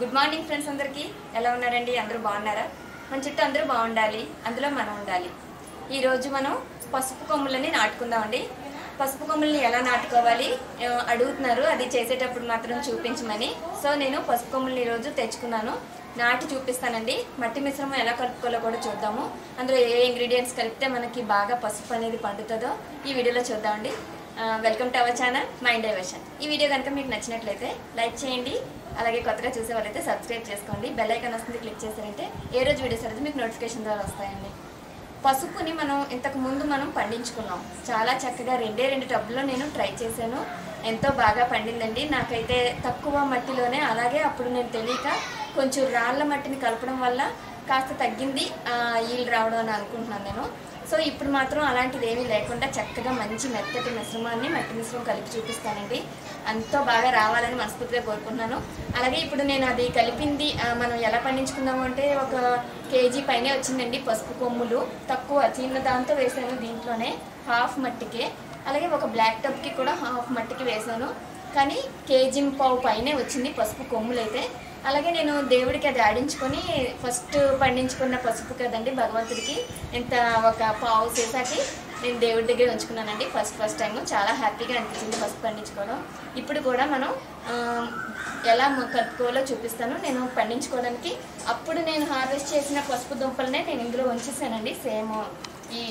Good morning friends అందరికీ ఎలా ఉన్నారండి అందరూ బాగున్నారా మన చుట్టూ అందరూ బాగుండాలి అందులో మనం ఉండాలి ఈరోజు మనం పసుపు కొమ్ములని నాటుకుందామండి పసుపు కొమ్ములని ఎలా నాటుకోవాలి ఆ, అడుగుతున్నారు అది చేసేటప్పుడు మాత్రం చూపించమని సో నేను పసుపు కొమ్ములని ఈరోజు తెచ్చుకున్నాను నాటి చూపిస్తానండి మట్టి మిశ్రమం ఎలా కలుపుకోవాలో కూడా చూద్దాము అందులో ఏ ఇంగ్రీడియంట్స్ కలిపితే మనకి బాగా పసుపు అనేది పండుతుందో ఈ వీడియోలో చూద్దామండి welcome to our channel mind diversion ఈ వీడియో కనుక మీకు నచ్చినట్లయితే లైక్ చేయండి అలాగే కొత్తగా చూసే వాళ్ళైతే సబ్స్క్రైబ్ చేసుకోండి బెల్ ఐకాన్ వస్తుంది క్లిక్ చేశారంటే ఏ రోజు వీడియోస్ అనేది మీకు నోటిఫికేషన్ ద్వారా వస్తాయండి పసుపుని మనం ఇంతకు ముందు మనం పండించుకున్నాం చాలా చక్కగా రెండే రెండు టబ్లో నేను ట్రై చేశాను ఎంతో బాగా పండిందండి నాకైతే తక్కువ మట్టిలోనే అలాగే అప్పుడు నేను తెలియక కొంచెం రాళ్ళ మట్టిని కలపడం వల్ల కాస్త తగ్గింది ఈల్ రావడం అని అనుకుంటున్నాను నేను సో ఇప్పుడు మాత్రం అలాంటిది ఏమీ లేకుండా చక్కగా మంచి మెత్తటి మిశ్రమాన్ని మట్టి మిశ్రమం కలిపి చూపిస్తానండి ఎంతో బాగా రావాలని మనస్ఫూర్తిగా కోరుకుంటున్నాను అలాగే ఇప్పుడు నేను అది కలిపింది ఆ, మనం ఎలా పండించుకుందాము అంటే ఒక కేజీ పైనే వచ్చిందండి పసుపు కొమ్ములు తక్కువ చిన్న దాంతో వేసాను దీంట్లోనే హాఫ్ మట్టికే అలాగే ఒక బ్లాక్ టబ్కి కూడా హాఫ్ మట్టికి వేసాను కానీ కేజీ పావు పైనే వచ్చింది పసుపు కొమ్ములు అయితే అలాగే నేను దేవుడికి అది ఆడించుకొని ఫస్ట్ పండించుకున్న పసుపు కదండి భగవంతుడికి ఇంత ఒక పావు సీసాకి నేను దేవుడి దగ్గర ఉంచుకున్నానండి ఫస్ట్ ఫస్ట్ టైం చాలా హ్యాపీగా అనిపించింది పసుపు పండించుకోవడం ఇప్పుడు కూడా మనం ఆ, ఎలా మ- కలుపుకోవాలో చూపిస్తాను నేను పండించుకోవడానికి అప్పుడు నేను హార్వెస్ట్ చేసిన పసుపు దుంపలనే నేను ఇందులో ఉంచేసానండి సేమ్ ఈ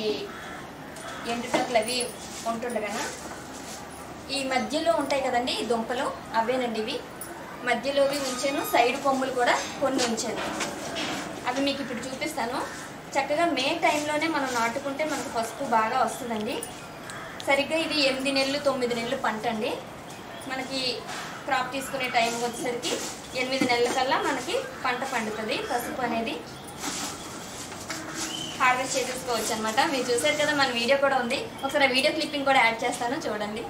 ఎండుటట్లు అవి ఉంటుండగానా ఈ మధ్యలో ఉంటాయి కదండి ఈ దుంపలు అవేనండి ఇవి మధ్యలోవి ఉంచాను సైడ్ కొమ్ములు కూడా కొన్ని ఉంచాను అవి మీకు ఇప్పుడు చూపిస్తాను చక్కగా మే టైంలోనే మనం నాటుకుంటే మనకు పసుపు బాగా వస్తుందండి సరిగ్గా ఇది ఎనిమిది నెలలు తొమ్మిది నెలలు పంట అండి మనకి క్రాప్ తీసుకునే టైం వచ్చేసరికి ఎనిమిది నెలల కల్లా మనకి పంట పండుతుంది పసుపు అనేది హార్వెస్ట్ చేసేసుకోవచ్చు అనమాట మీరు చూసారు కదా మన వీడియో కూడా ఉంది ఒకసారి ఆ వీడియో క్లిప్పింగ్ కూడా యాడ్ చేస్తాను చూడండి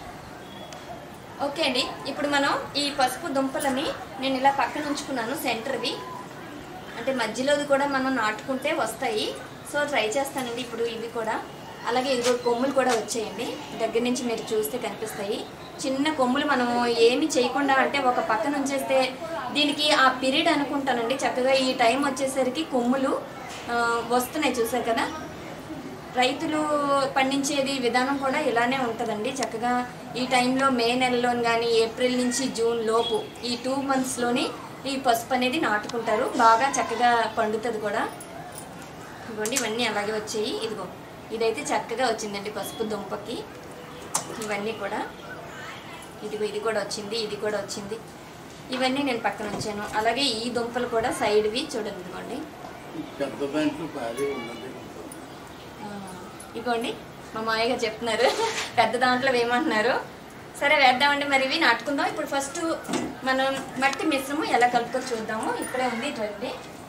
ఓకే అండి ఇప్పుడు మనం ఈ పసుపు దుంపలని నేను ఇలా పక్కన ఉంచుకున్నాను సెంటర్వి అంటే మధ్యలోది కూడా మనం నాటుకుంటే వస్తాయి సో ట్రై చేస్తానండి ఇప్పుడు ఇవి కూడా అలాగే ఇదిగో కొమ్ములు కూడా వచ్చాయండి దగ్గర నుంచి మీరు చూస్తే కనిపిస్తాయి చిన్న కొమ్ములు మనం ఏమి చేయకుండా అంటే ఒక పక్కన ఉంచేస్తే దీనికి ఆ పీరియడ్ అనుకుంటానండి చక్కగా ఈ టైం వచ్చేసరికి కొమ్ములు ఆ, వస్తున్నాయి చూసారు కదా రైతులు పండించేది విధానం కూడా ఇలానే ఉంటుందండి చక్కగా ఈ టైంలో మే నెలలో కానీ ఏప్రిల్ నుంచి జూన్ లోపు ఈ టూ మంత్స్లోని ఈ పసుపు అనేది నాటుకుంటారు బాగా చక్కగా పండుతుంది కూడా ఇదిగోండి ఇవన్నీ అలాగే వచ్చాయి ఇదిగో ఇదైతే చక్కగా వచ్చిందండి పసుపు దుంపకి ఇవన్నీ కూడా ఇదిగో ఇది కూడా వచ్చింది ఇది కూడా వచ్చింది ఇవన్నీ నేను పక్కన ఉంచాను అలాగే ఈ దుంపలు కూడా సైడ్వి చూడండి ఇదిగోండి పెద్ద దాంట్లో భారీ ఉన్నది ఆ, ఇగోండి మా మామయ్య గారు చెప్తున్నారు పెద్ద దాంట్లో వేయమంటున్నారు సరే వేద్దామండి మరి ఇవి నాటుకుందాం ఇప్పుడు ఫస్ట్ మనం మట్టి మిశ్రమం ఎలా కలుపుకో చూద్దాము ఇక్కడే ఉంది రండి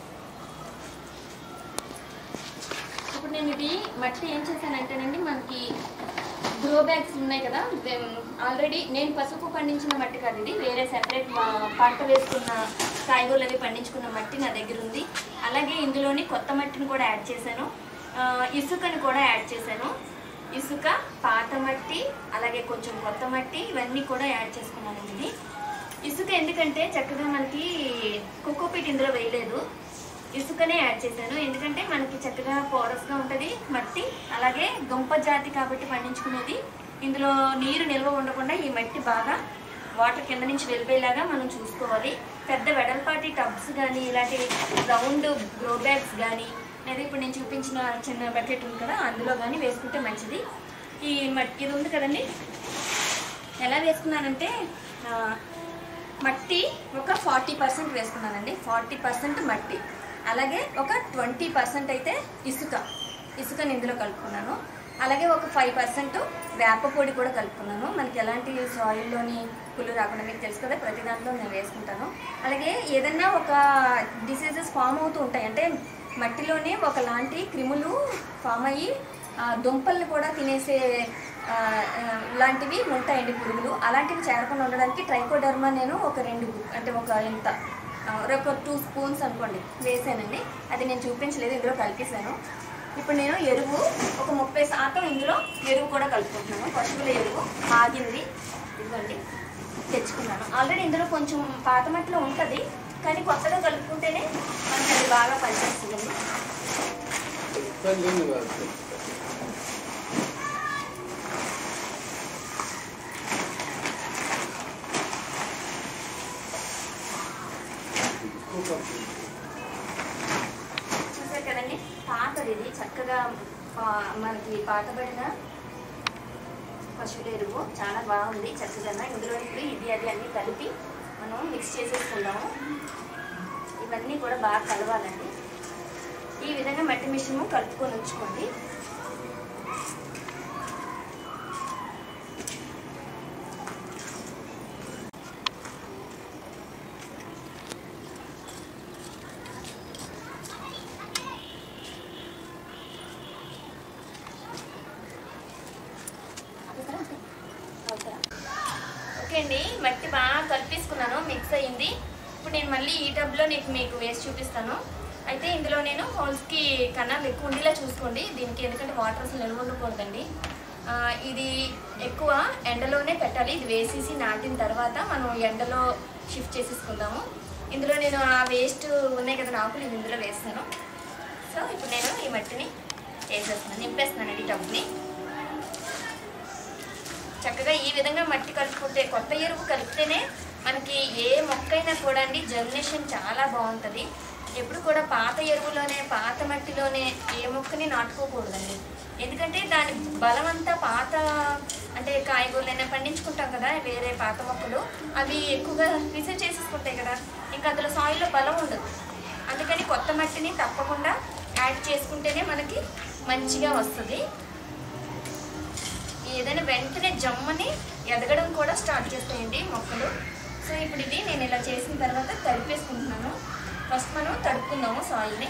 ఇప్పుడు నేను ఇది మట్టి ఏం చేశానంటేనండి మనకి గ్రో బ్యాగ్స్ ఉన్నాయి కదా ఆల్రెడీ నేను పసుపు పండించిన మట్టి కాదు ఇది వేరే సెపరేట్ పంట వేసుకున్న కాయగూరలు అవి పండించుకున్న మట్టి నా దగ్గర ఉంది అలాగే ఇందులోని కొత్త మట్టిని కూడా యాడ్ చేశాను ఆ, ఇసుకని కూడా యాడ్ చేశాను ఇసుక పాత మట్టి అలాగే కొంచెం కొత్త మట్టి ఇవన్నీ కూడా యాడ్ చేసుకున్నాను ఇది ఇసుక ఎందుకంటే చక్కగా మనకి కోకోపీట్ ఇందులో వేయలేదు ఇసుకనే యాడ్ చేశాను ఎందుకంటే మనకి చక్కగా పోరస్గా ఉంటుంది మట్టి అలాగే దుంప జాతి కాబట్టి పండించుకునేది ఇందులో నీరు నిల్వ ఉండకుండా ఈ మట్టి బాగా వాటర్ కింద నుంచి వెళ్ళిపోయేలాగా మనం చూసుకోవాలి పెద్ద వెడల్పాటి టబ్స్ కానీ ఇలాంటి రౌండ్ గ్రో బ్యాగ్స్ కానీ లేదా ఇప్పుడు నేను చూపించిన చిన్న బకెట్ ఉంది కదా అందులో కానీ వేసుకుంటే మంచిది ఈ మట్టి ఇది ఉంది కదండి ఎలా వేసుకున్నానంటే ఆ, మట్టి ఒక ఫార్టీ పర్సెంట్ వేసుకున్నానండి ఫార్టీ పర్సెంట్ మట్టి అలాగే ఒక ట్వంటీ పర్సెంట్ అయితే ఇసుక ఇసుకని ఇందులో కలుపుకున్నాను అలాగే ఒక ఫైవ్ పర్సెంట్ వేప పొడి కూడా కలుపుకున్నాను మనకి ఎలాంటి సాయిల్లోని పుల్లు రాకుండా మీకు తెలుసు కదా ప్రతి దాంట్లో నేను వేసుకుంటాను అలాగే ఏదన్నా ఒక డిసీజెస్ ఫామ్ అవుతూ ఉంటాయి అంటే మట్టిలోనే ఒకలాంటి క్రిములు ఫామ్ అయ్యి ఆ, దుంపల్ని కూడా తినేసే ఆ, ఆ, లాంటివి ఉంటాయండి పురుగులు అలాంటివి చేరకుండా ఉండడానికి ట్రైకోడర్మా నేను ఒక రెండు అంటే ఒక ఇంత ఆ, ఒక టూ స్పూన్స్ అనుకోండి వేసానండి అది నేను చూపించలేదు ఇందులో కలిపేశాను ఇప్పుడు నేను ఎరువు ఒక ముప్పై శాతం ఇందులో ఎరువు కూడా కలుపుకుంటున్నాను పశువుల ఎరువు ఆగింది ఇదిగోండి తెచ్చుకున్నాను ఆల్రెడీ ఇందులో కొంచెం పాత మట్టిలో ఉంటుంది కానీ కొత్తగా కలుపుకుంటేనే మనకి అది బాగా పనిచేస్తుందండి తల్లిని కాదు ఎక్కువ పడుతుంది. చూసారు కదండి పాతది ఇది చక్కగా పా- మనకి పాతబడిన పశువుల ఎరువు చాలా బాగుంది చక్కగా ఇందులో ఇప్పుడు ఇది అది అన్ని కలిపి మనం మిక్స్ చేసేసుకుందాము ఇవన్నీ కూడా బాగా కలవాలండి ఈ విధంగా మట్టి మిశ్రమం కలుపుకొని ఉంచుకోండి ఓకే అండి మట్టి బాగా కలిపేసుకున్నాను మిక్స్ అయ్యింది ఇప్పుడు నేను మళ్ళీ ఈ టబ్లో నీకు మీకు వేసి చూపిస్తాను అయితే ఇందులో నేను హోల్స్కి కన్నాలు ఎక్కువ ఉండేలా చూసుకోండి దీనికి ఎందుకంటే వాటర్ అసలు నిల్వ ఉండకూడదండి ఆ, ఇది ఎక్కువ ఎండలోనే పెట్టాలి ఇది వేసేసి నాటిన తర్వాత మనం ఎండలో షిఫ్ట్ చేసేసుకుందాము ఇందులో నేను ఆ వేస్ట్ ఉన్నాయి కదా ఆకులు ఇవి ఇందులో వేస్తాను సో ఇప్పుడు నేను ఈ మట్టిని వేసేస్తున్నాను నింపేస్తున్నానండి టబ్ని చక్కగా ఈ విధంగా మట్టి కలుపుకుంటే కొత్త ఎరువు కలిపితేనే మనకి ఏ మొక్కైనా కూడా అండి జర్మినేషన్ చాలా బాగుంటుంది ఎప్పుడు కూడా పాత ఎరువులోనే పాత మట్టిలోనే ఏ మొక్కని నాటుకోకూడదండి ఎందుకంటే దాని బలం అంతా పాత అంటే కాయగూరలైనా పండించుకుంటాం కదా వేరే పాత మొక్కలు అవి ఎక్కువగా రిసర్చ్ చేసేసుకుంటాయి కదా ఇంకా అందులో సాయిల్లో బలం ఉండదు అందుకని కొత్త మట్టిని తప్పకుండా యాడ్ చేసుకుంటేనే మనకి మంచిగా వస్తుంది ఏదైనా వెంటనే జమ్మని ఎదగడం కూడా స్టార్ట్ చేస్తాయండి మొక్కలు సో ఇప్పుడు ఇది నేను ఇలా చేసిన తర్వాత తడిపేసుకుంటున్నాను ఫస్ట్ మనం తడుపుకుందాము సాయిల్ని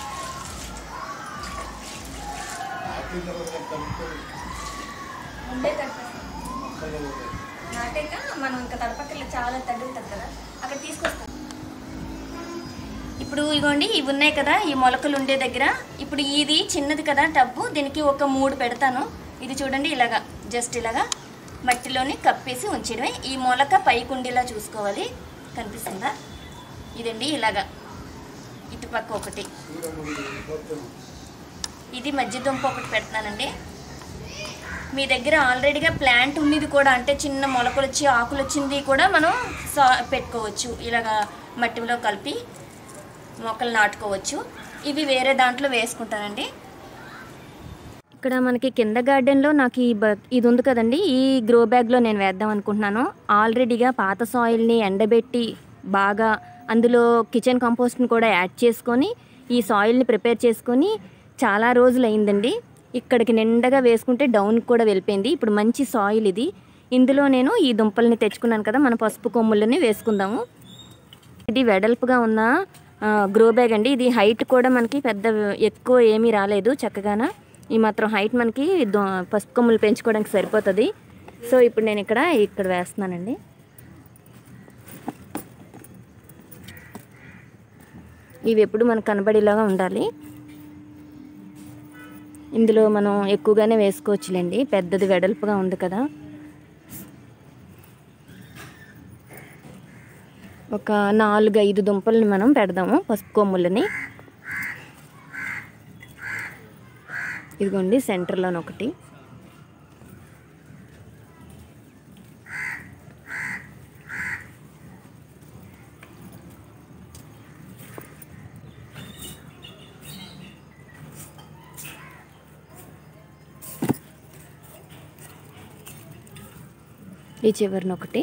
ఆపిన తర్వాత కలుపుకొని ముందే తడిపేస్తాం మొక్కలు ఉంటాయి. నాటాక మనం ఇంకా తడపక్కర్లేదు చాలా తడుగుతుంది కదా అక్కడ తీసుకొస్తాం ఇప్పుడు ఇగోండి ఇవి ఉన్నాయి కదా ఈ మొలకలు ఉండే దగ్గర ఇప్పుడు ఇది చిన్నది కదా టబ్బు దీనికి ఒక మూడు పెడతాను ఇది చూడండి ఇలాగా జస్ట్ ఇలాగా మట్టిలోని కప్పేసి ఉంచడమే ఈ మొలక పైకి ఉండేలా చూసుకోవాలి కనిపిస్తుందా ఇదండి ఇలాగా ఇటుపక్క ఒకటి సూర్యముఖి మొత్తం ఇది మధ్య దుంప ఒకటి పెడుతున్నానండి మీ దగ్గర ఆల్రెడీగా ప్లాంట్ ఉన్నది కూడా అంటే చిన్న మొలకలు వచ్చి ఆకులు వచ్చింది కూడా మనం సా పెట్టుకోవచ్చు ఇలాగా మట్టిలో కలిపి మొక్కలు నాటుకోవచ్చు ఇవి వేరే దాంట్లో వేసుకుంటానండి ఇక్కడ మనకి కింద గార్డెన్లో నాకు ఈ బ ఇది ఉంది కదండి ఈ గ్రో బ్యాగ్లో నేను వేద్దాం అనుకుంటున్నాను ఆల్రెడీగా పాత సాయిల్ని ఎండబెట్టి బాగా అందులో కిచెన్ కంపోస్ట్ని కూడా యాడ్ చేసుకొని ఈ సాయిల్ని ప్రిపేర్ చేసుకొని చాలా రోజులు అయిందండి ఇక్కడికి నిండగా వేసుకుంటే డౌన్ కూడా వెళ్ళిపోయింది ఇప్పుడు మంచి సాయిల్ ఇది ఇందులో నేను ఈ దుంపల్ని తెచ్చుకున్నాను కదా మన పసుపు కొమ్ములని వేసుకుందాము ఇది వెడల్పుగా ఉన్న ఆ, గ్రో బ్యాగ్ అండి ఇది హైట్ కూడా మనకి పెద్ద ఎక్కువ ఏమీ రాలేదు చక్కగాన ఈ మాత్రం హైట్ మనకి దో- పసుపు కొమ్ములు పెంచుకోవడానికి సరిపోతుంది సో ఇప్పుడు నేను ఇక్కడ ఇక్కడ వేస్తున్నానండి ఇవి ఎప్పుడు మనకు కనబడేలాగా ఉండాలి ఇందులో మనం ఎక్కువగానే వేసుకోవచ్చులేండి పెద్దది వెడల్పుగా ఉంది కదా ఒక నాలుగు ఐదు దుంపల్ని మనం పెడదాము పసుపు కొమ్ములని ఇదిగోండి సెంటర్లోని ఒకటి ఈ చివరిన ఒకటి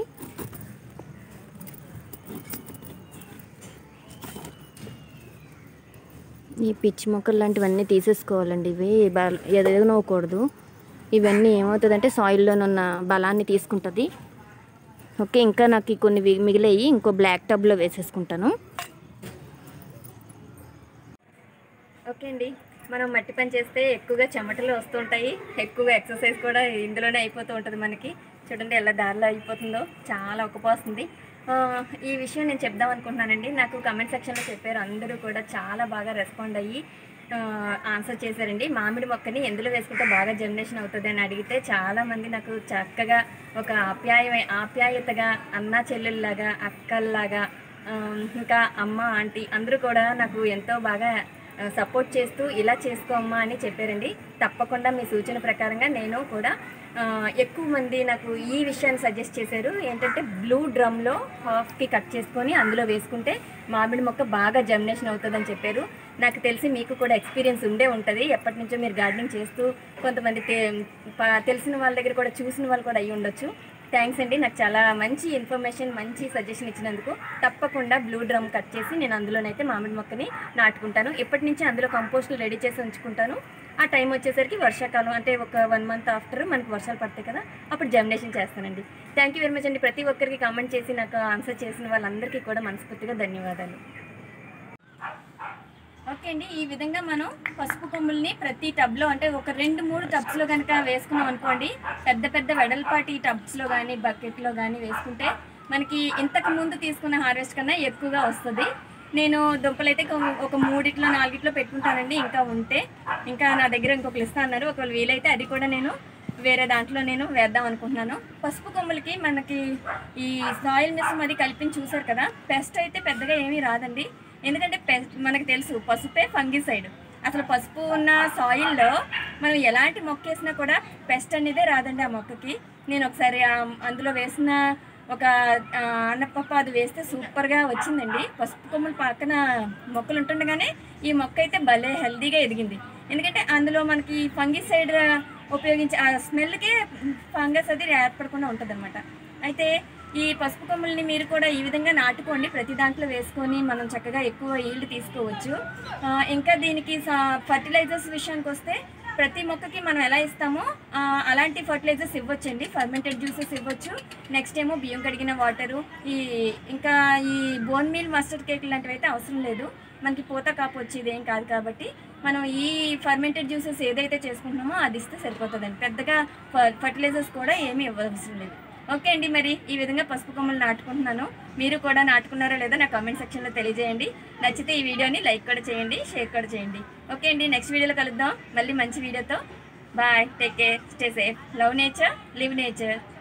ఈ పిచ్చి మొక్కలు లాంటివన్నీ తీసేసుకోవాలండి ఇవి బల- ఎదగనవ్వకూడదు ఇవన్నీ ఏమవుతుందంటే సాయిల్లోనున్న బలాన్ని తీసుకుంటుంది ఓకే ఇంకా నాకు ఈ కొన్ని వి- మిగిలాయి ఇంకో బ్లాక్ టబ్లో వేసేసుకుంటాను ఓకే అండి మనం మట్టి పని చేస్తే ఎక్కువగా చెమటలు వస్తుంటాయి ఎక్కువగా ఎక్సర్సైజ్ కూడా ఇందులోనే అయిపోతూ ఉంటుంది మనకి చూడండి ఎలా దారిలో అయిపోతుందో చాలా ఒక్కపోస్తుంది ఆ, ఈ విషయం నేను చెప్దాం అనుకుంటున్నానండి నాకు కమెంట్ సెక్షన్లో చెప్పారు అందరూ కూడా చాలా బాగా రెస్పాండ్ అయ్యి ఆన్సర్ చేశారండి మామిడి మొక్కని ఎందులో వేసుకుంటే బాగా జనరేషన్ అవుతుంది అని అడిగితే చాలామంది నాకు చక్కగా ఒక ఆప్యాయ ఆప్యాయతగా అన్నా చెల్లెల్లాగా అక్కల్లాగా ఆ, ఇంకా అమ్మ ఆంటీ అందరూ కూడా నాకు ఎంతో బాగా సపోర్ట్ చేస్తూ ఇలా చేసుకో అమ్మా అని చెప్పారండి తప్పకుండా మీ సూచన ప్రకారంగా నేను కూడా ఆ, ఎక్కువ మంది నాకు ఈ విషయాన్ని సజెస్ట్ చేశారు ఏంటంటే బ్లూ డ్రమ్లో హాఫ్కి కట్ చేసుకొని అందులో వేసుకుంటే మామిడి మొక్క బాగా జర్మినేషన్ అవుతుందని చెప్పారు నాకు తెలిసి మీకు కూడా ఎక్స్పీరియన్స్ ఉండే ఉంటుంది ఎప్పటి నుంచో మీరు గార్డెనింగ్ చేస్తూ కొంతమంది తె- ప- తెలిసిన వాళ్ళ దగ్గర కూడా చూసిన వాళ్ళు కూడా అయ్యి ఉండొచ్చు థ్యాంక్స్ అండి నాకు చాలా మంచి ఇన్ఫర్మేషన్ మంచి సజెషన్ ఇచ్చినందుకు తప్పకుండా బ్లూ డ్రమ్ కట్ చేసి నేను అందులోనైతే మామిడి మొక్కని నాటుకుంటాను ఇప్పటి నుంచి అందులో కంపోస్ట్ రెడీ చేసి ఉంచుకుంటాను ఆ టైం వచ్చేసరికి వర్షాకాలం అంటే ఒక వన్ మంత్ ఆఫ్టర్ మనకు వర్షాలు పడతాయి కదా అప్పుడు జర్మినేషన్ చేస్తానండి థ్యాంక్ యూ వెరీ మచ్ అండి ప్రతి ఒక్కరికి కామెంట్ చేసి నాకు ఆన్సర్ చేసిన వాళ్ళందరికీ కూడా మనస్ఫూర్తిగా ధన్యవాదాలు ఓకే అండి ఈ విధంగా మనం పసుపు కొమ్ముల్ని ప్రతి టబ్లో అంటే ఒక రెండు మూడు టబ్స్లో కనుక వేసుకున్నాం అనుకోండి పెద్ద పెద్ద వెడల్పాటి టబ్స్లో కానీ బకెట్లో కానీ వేసుకుంటే మనకి ఇంతకు ముందు తీసుకున్న హార్వెస్ట్ కన్నా ఎక్కువగా వస్తుంది నేను దుంపలైతే ఒక- ఒక మూడిట్లో నాలుగిట్లో పెట్టుకుంటానండి ఇంకా ఉంటే ఇంకా నా దగ్గర ఇంకొకరు ఇస్తా అన్నారు ఒకవేళ వీలైతే అది కూడా నేను వేరే దాంట్లో నేను వేద్దాం అనుకుంటున్నాను పసుపు కొమ్ములకి మనకి ఈ సాయిల్ మిశ్రమం అది కలిపి చూసారు కదా పెస్ట్ అయితే పెద్దగా ఏమీ రాదండి ఎందుకంటే పెస్ట్ మనకు తెలుసు పసుపే ఫంగిసైడ్ అసలు పసుపు ఉన్న సాయిల్లో మనం ఎలాంటి మొక్క వేసినా కూడా పెస్ట్ అనేదే రాదండి ఆ మొక్కకి నేను ఒకసారి ఆ- అందులో వేసిన ఒక ఆ, అన్నపప్పు అది వేస్తే సూపర్గా వచ్చిందండి పసుపు కొమ్ములు పక్కన మొక్కలు ఉంటుండగానే ఈ మొక్క అయితే భలే హెల్దీగా ఎదిగింది ఎందుకంటే అందులో మనకి ఫంగిసైడ్ ఉపయోగించి ఆ స్మెల్కే ఫంగస్ అది ఏర్పడకుండా ఉంటుంది అయితే ఈ పసుపు కొమ్ముల్ని మీరు కూడా ఈ విధంగా నాటుకోండి ప్రతి దాంట్లో వేసుకొని మనం చక్కగా ఎక్కువ ఈల్డ్ తీసుకోవచ్చు ఆ, ఇంకా దీనికి ఫర్టిలైజర్స్ విషయానికి వస్తే ప్రతి మొక్కకి మనం ఎలా ఇస్తామో ఆ, అలాంటి ఫర్టిలైజర్స్ ఇవ్వచ్చండి ఫర్మెంటెడ్ జ్యూసెస్ ఇవ్వచ్చు నెక్స్ట్ ఏమో బియ్యం కడిగిన వాటరు ఈ ఇంకా ఈ బోన్ మీల్ మస్టర్డ్ కేక్ లాంటివి అయితే అవసరం లేదు మనకి పూత కాపు వచ్చేది ఏం కాదు కాబట్టి మనం ఈ ఫర్మెంటెడ్ జ్యూసెస్ ఏదైతే చేసుకుంటున్నామో అది ఇస్తే సరిపోతుందండి పెద్దగా ఫర్టిలైజర్స్ కూడా ఏమీ ఇవ్వవసరం లేదు ఓకే అండి మరి ఈ విధంగా పసుపు కొమ్మలు నాటుకుంటున్నాను మీరు కూడా నాటుకున్నారో లేదో నా కామెంట్ సెక్షన్లో తెలియజేయండి నచ్చితే ఈ వీడియోని లైక్ కూడా చేయండి షేర్ కూడా చేయండి ఓకే అండి నెక్స్ట్ వీడియోలో కలుద్దాం మళ్ళీ మంచి వీడియోతో bye take care stay safe love nature live nature